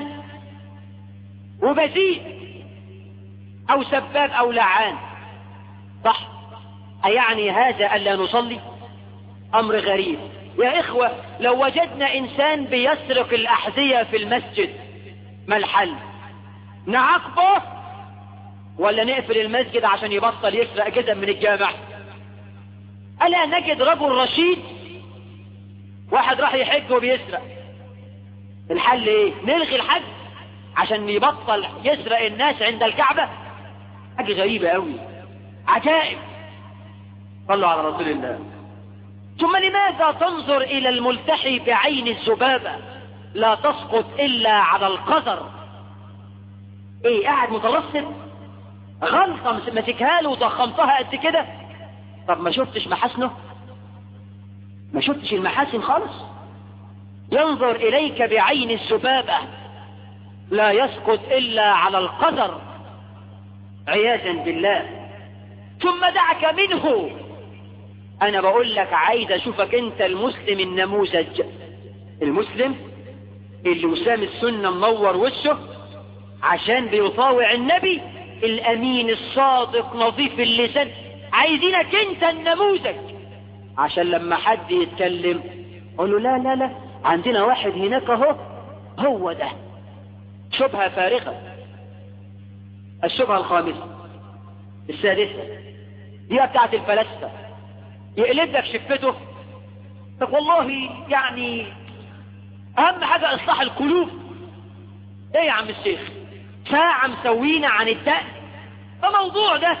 وبذيء او سباب او لعان صح ايعني هذا الا نصلي امر غريب يا اخوة لو وجدنا انسان بيسرق الاحذية في المسجد ما الحل نعاقبه ولا نقفل المسجد عشان يبطل يسرق جزم من الجامع ألا نجد رجل رشيد واحد راح يحج وبيسرق الحل ايه نلغي الحج عشان يبطل يسرق الناس عند الكعبة حاجة غريبة قوي عجائب صلوا على رسول الله ثم لماذا تنظر الى الملتحي بعين الذبابة لا تسقط الا على القذر ايه قاعد مترصد غلطة مسكها له وضخمتها قد كده طب ما شفتش محاسنه ما شفتش المحاسن خالص ينظر اليك بعين الذبابة لا يسقط الا على القذر عياذا بالله ثم دعك منه انا بقول لك عايز اشوفك انت المسلم النموذج المسلم اللي وسام السنة منور وشه عشان بيطاوع النبي الامين الصادق نظيف اللسان عايزينك انت النموذج عشان لما حد يتكلم قول له لا لا لا عندنا واحد هناك اهو هو ده شبهة فارغة الشبهة الخامسة السادسة دي بتاعت الفلاسفة يقلب لك شفته طب والله يعني اهم حاجة اصلاح القلوب ايه يا عم الشيخ ساعة مسوينا عن الدقن ده موضوع ده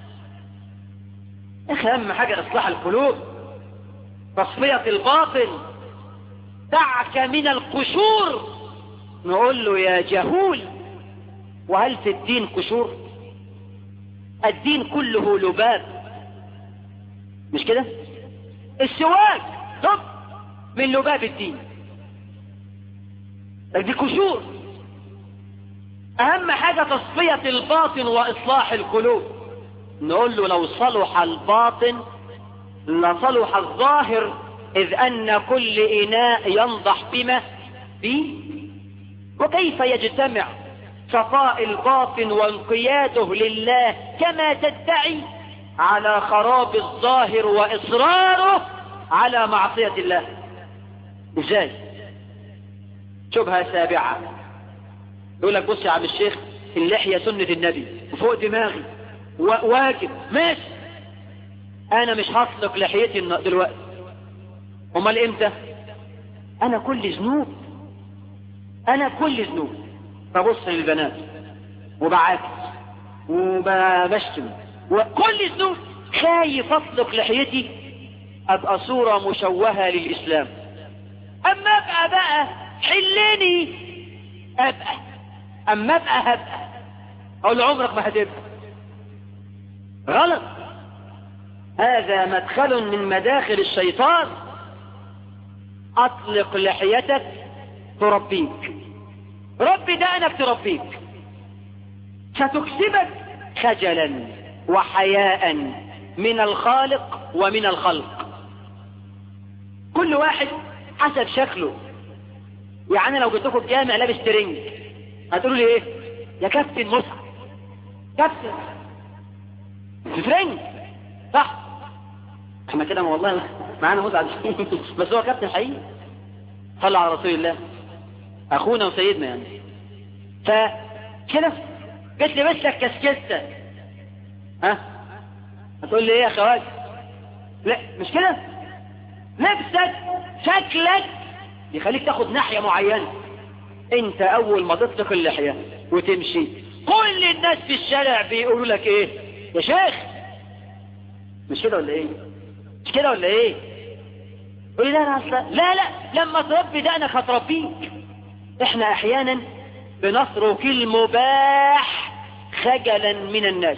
اخي اهم حاجة اصلاح القلوب تصفية الباطل دعك من القشور نقول له يا جهول وهل في الدين قشور الدين كله لباب مش كده السواك طب من لباب الدين دي قشور اهم حاجة تصفية الباطن واصلاح القلوب نقول له لو صلح الباطن لصلح الظاهر اذ ان كل اناء ينضح بما فيه وكيف يجتمع صفاء الباطن وانقياده لله كما تدعي على خراب الظاهر واصراره على معصية الله ازاي شبهة سابعة يقول لك بص يا عم الشيخ اللحية سنة النبي وفوق دماغي واجب ماشي انا مش هطلق لحيتي دلوقتي امال امتى انا كل ذنوب انا كل ذنوب ببص للبنات وبعاكس وبشتم وكل ذنوب خايف اطلق لحيتي ابقى صورة مشوهة للاسلام اما ابقى بقى حلني ابقى اما ابقى هبقى اقول عمرك ما هتبقى غلط هذا مدخل من مداخل الشيطان اطلق لحيتك تربيك ربي دقنك تربيك ستكسبك خجلا وحياء من الخالق ومن الخلق كل واحد حسب شكله يعني لو جيت لكم جامع لابس ترنج هتقولوا لي ايه يا كابتن مسعد كابتن ترنج صح احنا كده والله معانا مسعد بس هو كابتن حقيقي صلى على رسول الله اخونا وسيدنا يعني فكده قلت لي بس لك كسكسة ها هتقول لي ايه يا خواج لا مش كده لبسك شكلك يخليك تاخد ناحية معينة انت اول ما تطلق اللحية وتمشي كل الناس في الشارع بيقولوا لك ايه يا شيخ مش كده ولا ايه مش كده ولا ايه قولي لا لا أصلا لا لا لما تربي دقنك هتربيك احنا احيانا بنترك المباح خجلا من الناس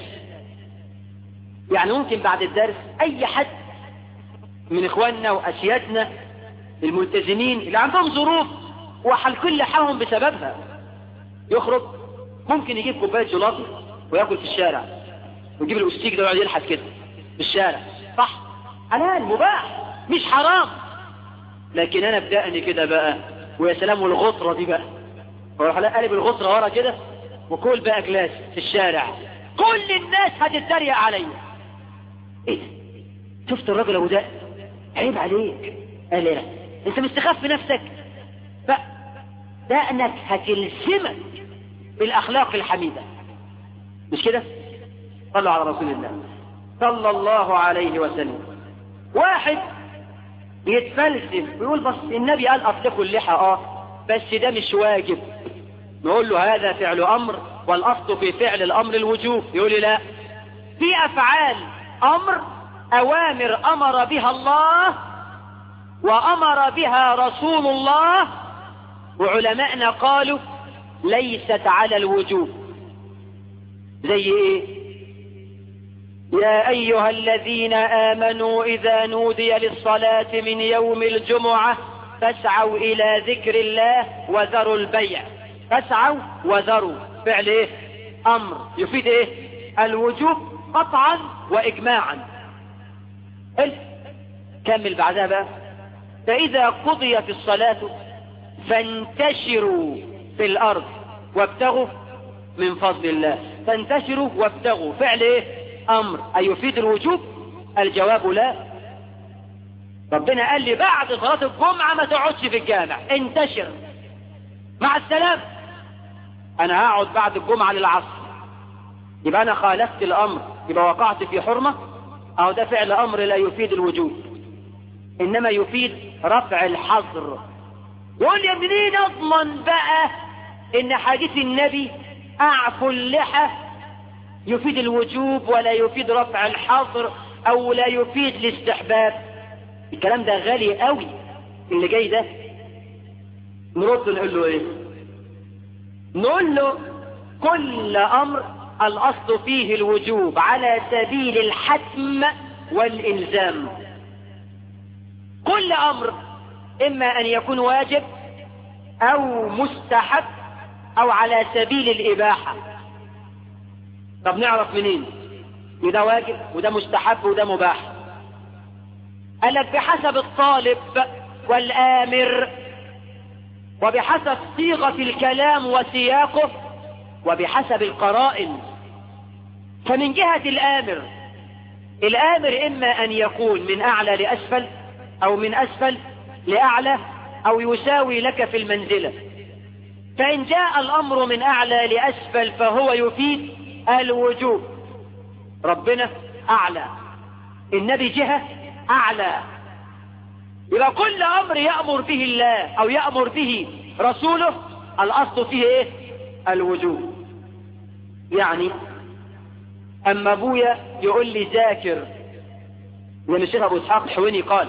يعني ممكن بعد الدرس اي حد من اخواننا واسيادنا الملتزمين اللي عندهم ظروف وحلكل لحاهم بسببها يخرج ممكن يجيب كوبايه جلاطي وياكل في الشارع ويجيب الاستيك ده ويقعد يلحس كده في الشارع صح حلال مباح مش حرام لكن انا بدأني كده بقى ويا سلام والغطرة دي بقى واروح قلب الغطرة ورا كده وكل بقى جلاس في الشارع كل الناس هتتريق عليا ايه ده شفت الراجل ابو ده عيب عليك قال لي لا انت مستخف نفسك ف دقنك هتلزمك بالاخلاق الحميدة مش كده صلوا على رسول الله صلى الله عليه وسلم واحد يتفلسف ويقول بس النبي قال اطلقوا اللحى اه بس ده مش واجب نقول له هذا فعل امر والاصل في فعل الامر الوجوب يقول لي لا في افعال امر اوامر امر بها الله وامر بها رسول الله وعلماءنا قالوا ليست على الوجوب زي ايه يا أيها الذين آمنوا إذا نودي للصلاة من يوم الجمعة فاسعوا إلى ذكر الله وذروا البيع فاسعوا وذروا فعل إيه أمر يفيد إيه الوجوب قطعا وإجماعا حلو كمل بعدها بقى فإذا قضيت الصلاة فانتشروا في الأرض وابتغوا من فضل الله فانتشروا وابتغوا فعل إيه امر ايفيد الوجوب الجواب لا ربنا قال لي بعد صلاة الجمعة ما تقعدش في الجامع انتشر مع السلام انا هقعد بعد الجمعة للعصر يبقى انا خالفت الامر يبقى وقعت في حرمة او ده فعل امر لا يفيد الوجوب انما يفيد رفع الحظر يقول لي منين اضمن بقى ان حديث النبي اعفوا اللحى يفيد الوجوب ولا يفيد رفع الحظر او لا يفيد الاستحباب الكلام ده غالي قوي اللي جاي ده نرد نقول له ايه نقول له كل امر الاصل فيه الوجوب على سبيل الحتم والالزام كل امر اما ان يكون واجب او مستحب او على سبيل الاباحه طب نعرف منين وده واجب وده مستحب وده مباح قال لك بحسب الطالب والآمر وبحسب صيغة الكلام وسياقه وبحسب القرائن فمن جهة الآمر الآمر إما أن يكون من أعلى لأسفل أو من أسفل لأعلى أو يساوي لك في المنزلة فإن جاء الأمر من أعلى لأسفل فهو يفيد الوجوب ربنا أعلى النبي جهة أعلى يبقى كل أمر يأمر به الله أو يأمر به رسوله الأصل فيه إيه الوجوب يعني أما أبويا يقول لي ذاكر لأن الشيخ أبو إسحاق الحويني قال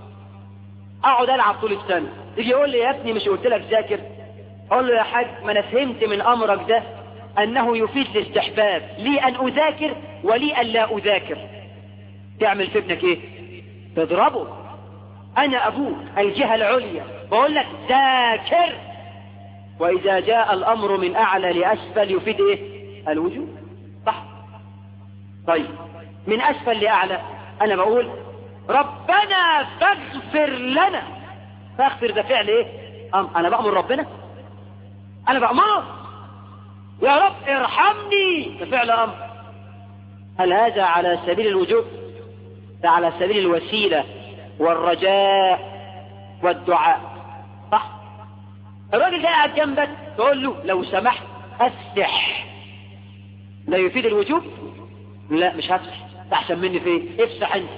أقعد ألعب طول السنة يجي يقول لي يا ابني مش قلت لك ذاكر أقول له يا حاج ما أنا فهمت من أمرك ده أنه يفيد الاستحباب لي أن أذاكر ولي أن لا أذاكر تعمل في ابنك إيه تضربه أنا أبوك الجهة العليا بقول لك ذاكر وإذا جاء الأمر من أعلى لأسفل يفيد إيه الوجوب صح طيب من أسفل لأعلى أنا بقول ربنا فاغفر لنا فاغفر ده فعل إيه أم أنا بأمر ربنا أنا بأمره يا رب ارحمني ده فعل أمر هل هذا على سبيل الوجوب ده على سبيل الوسيلة والرجاء والدعاء صح الراجل ده قاعد جنبك تقول له لو سمحت افسح لا يفيد الوجوب لا مش هفسح احسن مني في ايه افسح انت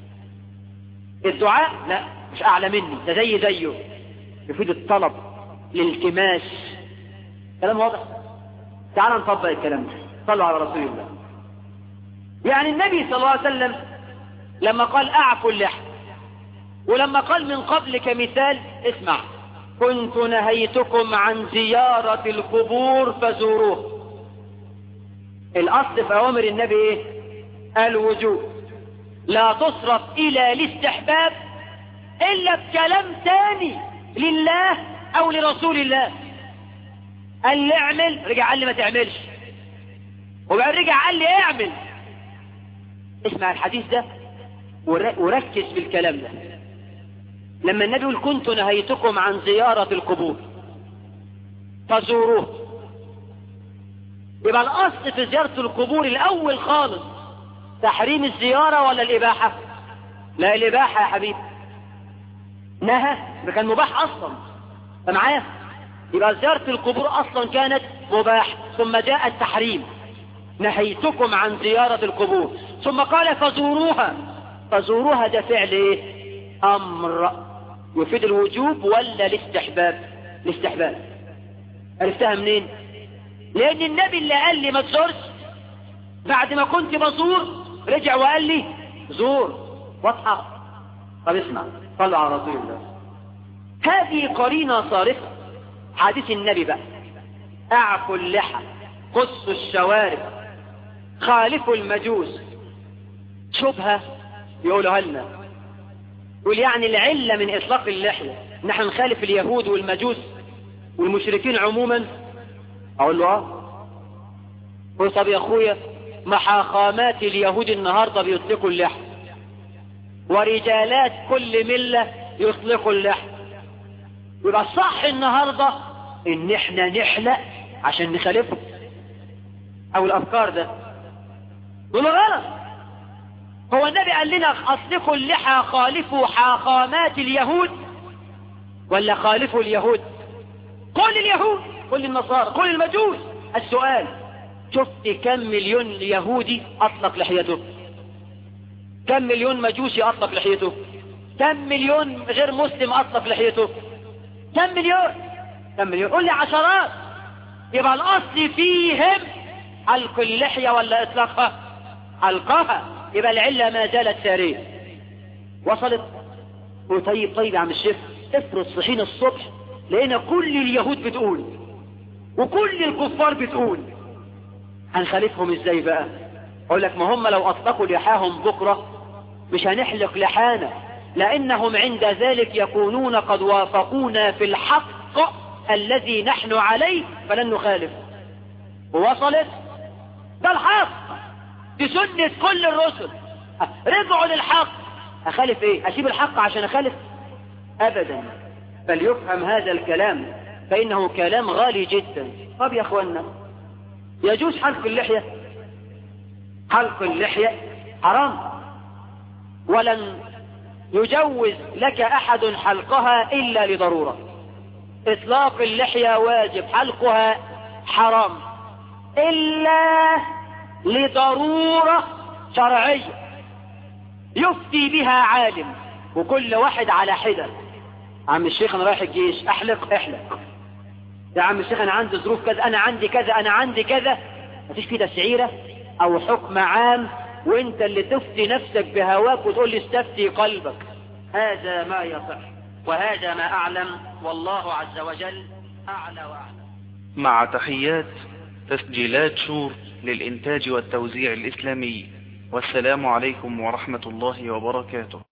الدعاء لا مش اعلى مني ده زي زيه يفيد الطلب الالتماس كلام واضح تعال نطبق الكلام ده صلوا على رسول الله يعني النبي صلى الله عليه وسلم لما قال اعفوا اللحم ولما قال من قبل كمثال اسمع كنت نهيتكم عن زيارة القبور فزوروه الاصل في اوامر النبي ايه الوجوب لا تصرف الى الاستحباب الا بكلام تاني لله او لرسول الله قال لي اعمل رجع قال لي ما تعملش وبعد رجع قال لي اعمل اسمع الحديث ده وركز في الكلام ده لما النبي يقول كنت نهيتكم عن زيارة القبور فزوروه يبقى الاصل في زيارة القبور الاول خالص تحريم الزيارة ولا الاباحة لا الاباحة يا حبيبي نهى ده كان مباح اصلا معايا يبقى زيارة القبور اصلا كانت مباح ثم جاء التحريم نهيتكم عن زيارة القبور ثم قال فزوروها فزوروها ده فعل ايه امر يفيد الوجوب ولا الاستحباب الاستحباب عرفتها منين لان النبي اللي قال لي ما تزورش بعد ما كنت بزور رجع وقال لي زور واضحه طب اسمع صلوا على رسول الله هذه قرينه صارفه حديث النبي بقى اعفوا اللحى قصوا الشوارب خالفوا المجوس شبهة يقولها لنا يقول يعني العلة من إطلاق اللحية نحن نخالف اليهود والمجوس والمشركين عموما أقول له اه قل طب يا أخويا محاخامات اليهود النهاردة بيطلقوا اللحية ورجالات كل ملة يطلقوا اللحية يبقى الصح النهاردة ان احنا نحلق عشان نخالفهم او الافكار ده دول غلط هو النبي قال لنا اصلقوا اللحى خالفوا حاخامات اليهود ولا خالفوا اليهود كل اليهود كل النصارى كل المجوس السؤال شفت كم مليون يهودي اطلق لحيته كم مليون مجوسي اطلق لحيته كم مليون غير مسلم اطلق لحيته كم مليون كم مليون قول لي عشرات يبقى الاصل فيهم حلق اللحية ولا اطلاقها حلقها يبقى العلة ما زالت سارية وصلت طيب طيب يا عم الشيخ افرض صحينا الصبح لقينا كل اليهود بتقول وكل الكفار بتقول هنخالفهم ازاي بقى اقول لك ما هم لو اطلقوا لحاهم بكرة مش هنحلق لحانا لانهم عند ذلك يكونون قد وافقونا في الحق الذي نحن عليه فلن نخالف ووصلت ده الحق دي سنة كل الرسل رجعوا للحق اخالف ايه اسيب الحق عشان اخالف ابدا فليفهم هذا الكلام فانه كلام غالي جدا طب يا اخوانا يجوز حلق اللحية حلق اللحية حرام ولن يجوز لك احد حلقها الا لضرورة اطلاق اللحية واجب حلقها حرام الا لضرورة شرعية يفتي بها عالم وكل واحد على حدة عم الشيخ انا رايح الجيش احلق احلق يا عم الشيخ انا عندي ظروف كذا انا عندي كذا انا عندي كذا مفيش في تسعيرة او حكم عام وانت اللي تفتي نفسك بهواك وتقول لي استفتي قلبك هذا ما يصح وهذا ما اعلم والله عز وجل اعلى واعلم مع تحيات تسجيلات شور للإنتاج والتوزيع الإسلامي والسلام عليكم ورحمة الله وبركاته